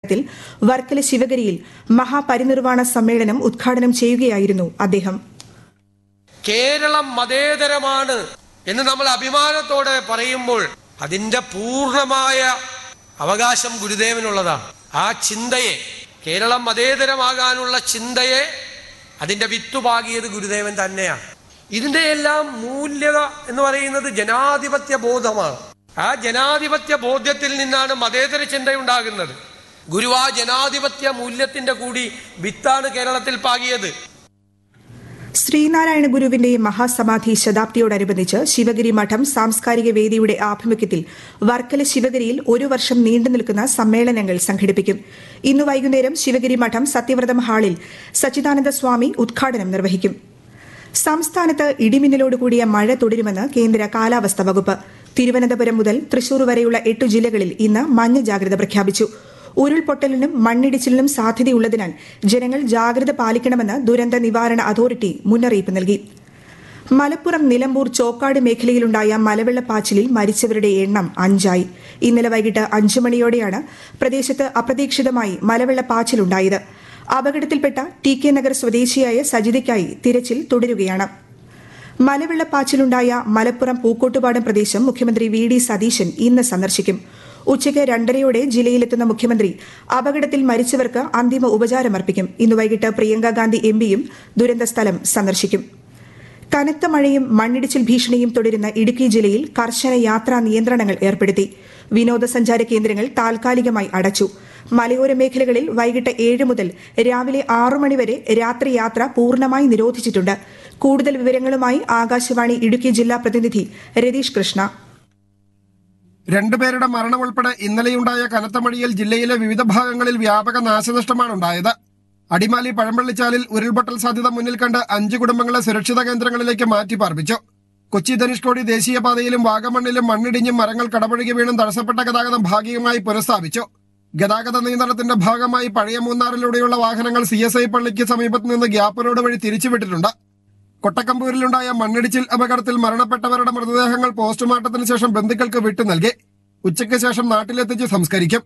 ത്തിൽ വർക്കല ശിവഗിരിയിൽ മഹാപരിനിർവാണ സമ്മേളനം ഉദ്ഘാടനം ചെയ്യുകയായിരുന്നു അദ്ദേഹം കേരളം മതേതരമാണ് എന്ന് നമ്മൾ അഭിമാനത്തോടെ പറയുമ്പോൾ അതിന്റെ പൂർണ്ണമായ അവകാശം ഗുരുദേവനുള്ളതാണ് ആ ചിന്തയെ കേരളം മതേതരമാകാനുള്ള ചിന്തയെ അതിന്റെ വിത്തുപാകിയത് ഗുരുദേവൻ തന്നെയാണ് ഇതിന്റെ എല്ലാം മൂല്യത എന്ന് പറയുന്നത് ജനാധിപത്യ ബോധമാണ് ആ ജനാധിപത്യ ബോധ്യത്തിൽ നിന്നാണ് മതേതര ചിന്തയുണ്ടാകുന്നത് ഗുരു ആ ജനാധിപത്യ മൂല്യത്തിന്റെ കൂടി വിത്താണ് കേരളത്തിൽ പാകിയത് ശ്രീനാരായണ ഗുരുവിന്റെ മഹാസമാധി ശതാബ്ദിയോടനുബന്ധിച്ച് ശിവഗിരി മഠം സാംസ്കാരിക വേദിയുടെ ആഭിമുഖ്യത്തിൽ വർക്കല ശിവഗിരിയിൽ ഒരു വർഷം നീണ്ടു നിൽക്കുന്ന സമ്മേളനങ്ങൾ സംഘടിപ്പിക്കും ഇന്ന് വൈകുന്നേരം ശിവഗിരി മഠം സത്യവ്രതം ഹാളിൽ സച്ചിദാനന്ദ സ്വാമി ഉദ്ഘാടനം നിർവഹിക്കും സംസ്ഥാനത്ത് ഇടിമിന്നലോടുകൂടിയ മഴ തുടരുമെന്ന് കേന്ദ്ര കാലാവസ്ഥാ വകുപ്പ് തിരുവനന്തപുരം മുതൽ തൃശൂർ വരെയുള്ള എട്ടു ജില്ലകളിൽ ഇന്ന് മഞ്ഞ ജാഗ്രത പ്രഖ്യാപിച്ചു ഉരുൾപൊട്ടലിനും മണ്ണിടിച്ചിലിനും സാധ്യതയുള്ളതിനാൽ ജനങ്ങൾ ജാഗ്രത പാലിക്കണമെന്ന് ദുരന്ത നിവാരണ അതോറിറ്റി മുന്നറിയിപ്പ് നൽകി മലപ്പുറം നിലമ്പൂർ ചോക്കാട് മേഖലയിലുണ്ടായ മലവെള്ളപ്പാച്ചിലിൽ മരിച്ചവരുടെ എണ്ണം അഞ്ചായി ഇന്നലെ വൈകിട്ട് അഞ്ചു മണിയോടെയാണ് പ്രദേശത്ത് അപ്രതീക്ഷിതമായി മലവെള്ളപ്പാച്ചിലുണ്ടായത് അപകടത്തിൽപ്പെട്ട ടി കെ നഗർ സ്വദേശിയായ സജിതയ്ക്കായി തിരച്ചിൽ തുടരുകയാണ് മലവെള്ളപ്പാച്ചിലുണ്ടായ മലപ്പുറം പൂക്കോട്ടുപാടം പ്രദേശം മുഖ്യമന്ത്രി വി ഡി സതീശൻ ഇന്ന് സന്ദർശിക്കും ഉച്ചയ്ക്ക് രണ്ടരയോടെ ജില്ലയിലെത്തുന്ന മുഖ്യമന്ത്രി അപകടത്തിൽ മരിച്ചവർക്ക് അന്തിമ ഉപചാരമർപ്പിക്കും ഇന്ന് വൈകിട്ട് പ്രിയങ്ക ഗാന്ധി എംപിയും ദുരന്ത സ്ഥലം സന്ദർശിക്കും കനത്ത മഴയും മണ്ണിടിച്ചിൽ ഭീഷണിയും തുടരുന്ന ഇടുക്കി ജില്ലയിൽ കർശന യാത്രാ നിയന്ത്രണങ്ങൾ ഏർപ്പെടുത്തി വിനോദസഞ്ചാര കേന്ദ്രങ്ങൾ താൽക്കാലികമായി അടച്ചു മലയോര മേഖലകളിൽ വൈകിട്ട് ഏഴ് മുതൽ രാവിലെ ആറു മണിവരെ രാത്രി യാത്ര പൂർണ്ണമായി നിരോധിച്ചിട്ടുണ്ട് കൂടുതൽ വിവരങ്ങളുമായി ആകാശവാണി ഇടുക്കി ജില്ലാ പ്രതിനിധി രതീഷ് കൃഷ്ണ രണ്ടുപേരുടെ മരണം ഉൾപ്പെടെ ഇന്നലെയുണ്ടായ കനത്ത മഴയിൽ ജില്ലയിലെ വിവിധ ഭാഗങ്ങളിൽ വ്യാപക നാശനഷ്ടമാണ് ഉണ്ടായത് അടിമാലി പഴമ്പള്ളിച്ചാലിൽ ഉരുൾപൊട്ടൽ സാധ്യത മുന്നിൽ കണ്ട് അഞ്ച് കുടുംബങ്ങളെ സുരക്ഷിത കേന്ദ്രങ്ങളിലേക്ക് മാറ്റി പാർപ്പിച്ചു കൊച്ചി ധനുഷ്കോടി ദേശീയപാതയിലും വാഗമണ്ണിലും മണ്ണിടിഞ്ഞും മരങ്ങൾ കടപുഴകി വീണും തടസ്സപ്പെട്ട ഗതാഗതം ഭാഗികമായി പുനഃസ്ഥാപിച്ചു ഗതാഗത നിയന്ത്രണത്തിന്റെ ഭാഗമായി പഴയ മൂന്നാറിലൂടെയുള്ള വാഹനങ്ങൾ സി എസ് ഐ പള്ളിക്ക് സമീപത്ത് നിന്ന് ഗ്യാപ്പ് റോഡ് വഴി തിരിച്ചുവിട്ടിട്ടുണ്ട് കൊട്ടക്കമ്പൂരിലുണ്ടായ മണ്ണിടിച്ചിൽ അപകടത്തിൽ മരണപ്പെട്ടവരുടെ മൃതദേഹങ്ങൾ പോസ്റ്റ്മോർട്ടത്തിന് ശേഷം ബന്ധുക്കൾക്ക് വിട്ടു നൽകി ഉച്ചയ്ക്ക് ശേഷം നാട്ടിലെത്തിച്ച് സംസ്കരിക്കും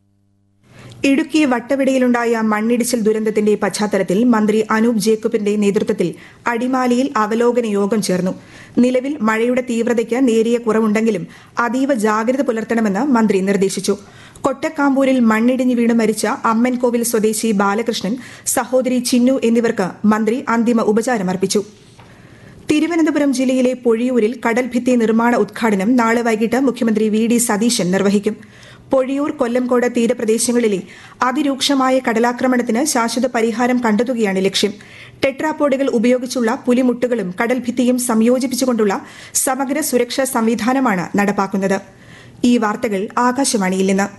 ഇടുക്കി വട്ടവിടയിലുണ്ടായ മണ്ണിടിച്ചിൽ ദുരന്തത്തിന്റെ പശ്ചാത്തലത്തിൽ മന്ത്രി അനൂപ് ജേക്കബിന്റെ നേതൃത്വത്തിൽ അടിമാലിയിൽ അവലോകന യോഗം ചേർന്നു നിലവിൽ മഴയുടെ തീവ്രതയ്ക്ക് നേരിയ കുറവുണ്ടെങ്കിലും അതീവ ജാഗ്രത പുലർത്തണമെന്ന് മന്ത്രി നിർദ്ദേശിച്ചു കൊട്ടക്കാമ്പൂരിൽ മണ്ണിടിഞ്ഞു വീണ് മരിച്ച അമ്മൻകോവിൽ സ്വദേശി ബാലകൃഷ്ണൻ സഹോദരി ചിന്നു എന്നിവർക്ക് മന്ത്രി അന്തിമ ഉപചാരമർപ്പിച്ചു തിരുവനന്തപുരം ജില്ലയിലെ പൊഴിയൂരിൽ കടൽഭിത്തി നിർമ്മാണ ഉദ്ഘാടനം നാളെ വൈകിട്ട് മുഖ്യമന്ത്രി വി ഡി സതീശൻ നിർവഹിക്കും പൊഴിയൂർ കൊല്ലംകോട് തീരപ്രദേശങ്ങളിലെ അതിരൂക്ഷമായ കടലാക്രമണത്തിന് ശാശ്വത പരിഹാരം കണ്ടെത്തുകയാണ് ലക്ഷ്യം ടെട്രാപോഡുകൾ ഉപയോഗിച്ചുള്ള പുലിമുട്ടുകളും കടൽഭിത്തിയും സംയോജിപ്പിച്ചുകൊണ്ടുള്ള സമഗ്ര സുരക്ഷാ സംവിധാനമാണ് നടപ്പാക്കുന്നത് ഈ വാർത്തകൾ ആകാശവാണിയിൽ നിന്ന്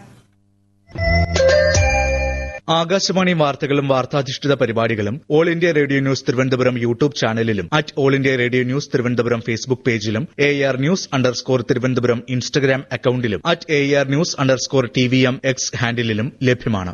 ആകാശവാണി വാർത്തകളും വാർത്താധിഷ്ഠിത പരിപാടികളും all India radio news Thiruvananthapuram YouTube ചാനലിലും at all India radio news Thiruvananthapuram Facebook പേജിലും A R news underscore Thiruvananthapuram Instagram അക്കൌണ്ടിലും at A R news underscore T V M X ഹാൻഡിലും ലഭ്യമാണ്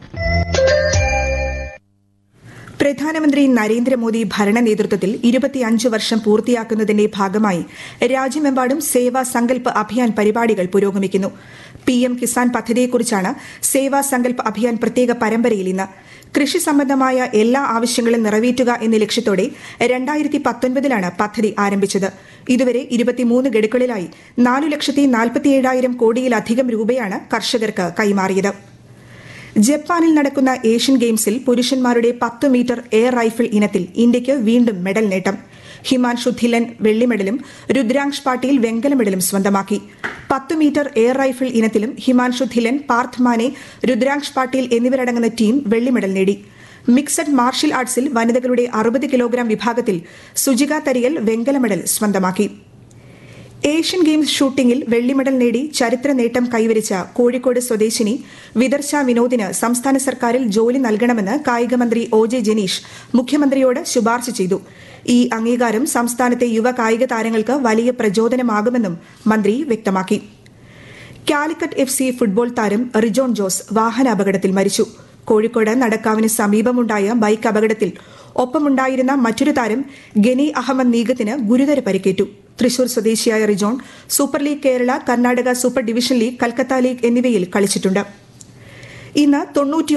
പ്രധാനമന്ത്രി നരേന്ദ്രമോദി ഭരണ നേതൃത്വത്തിൽ ഇരുപത്തിയഞ്ച് വർഷം പൂർത്തിയാക്കുന്നതിന്റെ ഭാഗമായി രാജ്യമെമ്പാടും സേവാ സങ്കല്പ് അഭിയാൻ പരിപാടികൾ പുരോഗമിക്കുന്നു പി എം കിസാൻ പദ്ധതിയെക്കുറിച്ചാണ് സേവാ സങ്കല്പ് അഭിയാൻ പ്രത്യേക പരമ്പരയിൽ ഇന്ന് കൃഷി സംബന്ധമായ എല്ലാ ആവശ്യങ്ങളും നിറവേറ്റുക എന്ന ലക്ഷ്യത്തോടെ രണ്ടായിരത്തി പത്തൊൻപതിലാണ് പദ്ധതി ആരംഭിച്ചത് ഇതുവരെ ഇരുപത്തിമൂന്ന് ഗഡുക്കളിലായി നാലു ലക്ഷത്തി നാൽപ്പത്തിയേഴായിരം കോടിയിലധികം രൂപയാണ് കർഷകർക്ക് കൈമാറിയത് ജപ്പാനിൽ നടക്കുന്ന ഏഷ്യൻ ഗെയിംസിൽ പുരുഷന്മാരുടെ പത്ത് മീറ്റർ എയർ റൈഫിൾ ഇനത്തിൽ ഇന്ത്യയ്ക്ക് വീണ്ടും മെഡൽ നേട്ടം ഹിമാൻഷു ധില്ലൻ വെള്ളി മെഡലും രുദ്രാംശ് പാട്ടീൽ വെങ്കല മെഡലും സ്വന്തമാക്കി പത്ത് മീറ്റർ എയർ റൈഫിൾ ഇനത്തിലും ഹിമാൻഷു ധില്ലൻ പാർത്ഥ് മാനെ രുദ്രാംശ് പാട്ടീൽ എന്നിവരടങ്ങുന്ന ടീം വെള്ളി മെഡൽ നേടി മിക്സഡ് മാർഷ്യൽ ആർട്സിൽ വനിതകളുടെ അറുപത് കിലോഗ്രാം വിഭാഗത്തിൽ സുജിക തരിയൽ വെങ്കല മെഡൽ സ്വന്തമാക്കി ഏഷ്യൻ ഗെയിംസ് ഷൂട്ടിംഗിൽ വെള്ളി മെഡൽ നേടി ചരിത്ര നേട്ടം കൈവരിച്ച കോഴിക്കോട് സ്വദേശിനി വിദർശ വിനോദിന് സംസ്ഥാന സർക്കാരിൽ ജോലി നൽകണമെന്ന് കായികമന്ത്രി ഒ ജെ ജനീഷ് മുഖ്യമന്ത്രിയോട് ശുപാർശ ചെയ്തു ഈ അംഗീകാരം സംസ്ഥാനത്തെ യുവ കായിക താരങ്ങൾക്ക് വലിയ പ്രചോദനമാകുമെന്നും മന്ത്രി വ്യക്തമാക്കി കാലിക്കറ്റ് എഫ് സി ഫുട്ബോൾ താരം റിജോൺ ജോസ് വാഹനാപകടത്തിൽ മരിച്ചു കോഴിക്കോട് നടക്കാവിന് സമീപമുണ്ടായ ബൈക്ക് അപകടത്തിൽ ഒപ്പമുണ്ടായിരുന്ന മറ്റൊരു താരം ഗനി അഹമ്മദ് നീഗത്തിന് ഗുരുതര പരിക്കേറ്റു തൃശൂർ സ്വദേശിയായ Rijon super league Kerala Karnataka super division league Calcutta league എന്നിവയിൽ കളിച്ചിട്ടുണ്ട് ഇന്ന് തൊണ്ണൂറ്റി